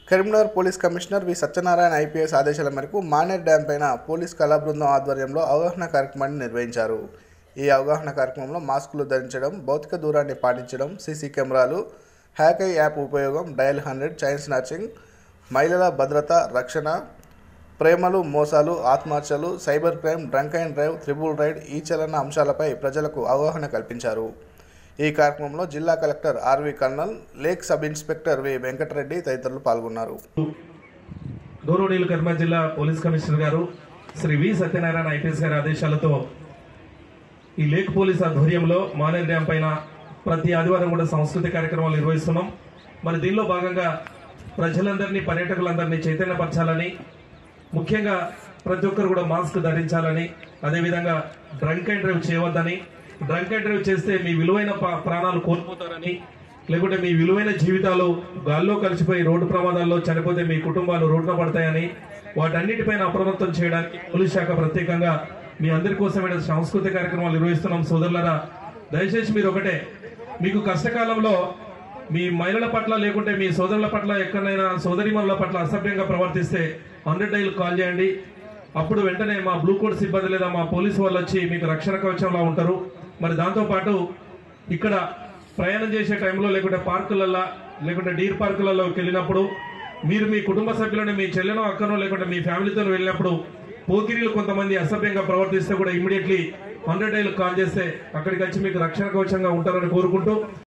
Karimnagar police commissioner V Satyanarayana IPS ఆదేశాల మేరకు Maner dam పైన పోలీస్ కళా బృందం ఆధ్వర్యంలో అవగాహన కార్యక్రమాన్ని నిర్వహించారు ఈ అవగాహన కార్యక్రమంలో మాస్కులు ధరించడం భౌతిక దూరాన్ని పాటించడం సీసీ కెమెరాలు హ్యాకై యాప్ ఉపయోగం డయల్ హండ్రెడ్ చైన్ స్నాచింగ్ మహిళల భద్రత రక్షణ ప్రేమలు మోసాలు ఆత్మహత్యలు cyber crime drunk and drive triple ride ఈ చలన అంశాలపై ప్రజలకు అవగాహన కల్పించారు ఈ కార్యక్రమంలో జిల్లా collector RV Karnan lake sub inspector V Venkatareddy తదితరులు పాల్గొన్నారు గౌరవనీయులు కర్నూలు జిల్లా పోలీస్ కమిషనర్ గారు శ్రీ వి సత్యనారాయణ ఐపీఎస్ గారి ఆదేశాలతో ఈ లేక్ పోలీస్ ఆధ్వర్యంలో మానేర్ డ్యాం పైన ప్రతి ఆదివారం కూడా సంస్కృతి కార్యక్రమాలు నిర్వహిస్తున్నాం మరి దీనిలో భాగంగా ప్రజలందరినీ పర్యాటకులందరినీ చైతన్యపరచాలని ముఖ్యంగా ప్రతి ఒక్కరు కూడా మాస్క్ ధరించాలని అదేవిధంగా డ్రంక్ అండ్ డ్రైవ్ చేయవద్దని డ్రంక్ అండ్ డ్రైవ్ చేస్తే మీ విలువైన ప- ప్రాణాలు కోల్పోతారని లేకుంటే మీ విలువైన జీవితాలు గాల్లో కలిసిపోయి రోడ్డు ప్రమాదాల్లో చనిపోతే మీ కుటుంబాలు రోడ్డున పడతాయని వాటన్నిటిపైన అప్రమత్తం చేయడానికి పోలీస్ శాఖ ప్రత్యేకంగా మీ అందరి కోసమైన సాంస్కృతిక కార్యక్రమాలు నిర్వహిస్తున్నాం సోదరులరా దయచేసి మీరు ఒకటే మీకు కష్టకాలంలో మీ మహిళల పట్ల లేకుంటే మీ సోదరుల పట్ల ఎక్కడైనా సోదరిమణుల పట్ల అసభ్యంగా ప్రవర్తిస్తే హండ్రెడ్ డైల్ కాల్ చేయండి అప్పుడు వెంటనే మా బ్లూ కోడ్ సిబ్బంది లేదా మా పోలీసు వాళ్ళు వచ్చి మీకు రక్షణ కవచంలా ఉంటారు మరి దాంతో పాటు ఇక్కడ ప్రయాణం చేసే టైంలో లేకుంటే పార్కులల్లో లేకుంటే డీర్ పార్కులలోకి వెళ్ళినప్పుడు మీరు మీ కుటుంబ సభ్యులను మీ చెల్లెనో అక్కనో లేకుంటే మీ ఫ్యామిలీతో వెళ్ళినప్పుడు పోకిరీలు కొంతమంది అసభ్యంగా ప్రవర్తిస్తే కూడా ఇమ్మీడియట్లీ హండ్రెడ్ డైల్ కాల్ చేస్తే అక్కడికి వచ్చి మీకు రక్షణ కవచంగా ఉంటారని కోరుకుంటూ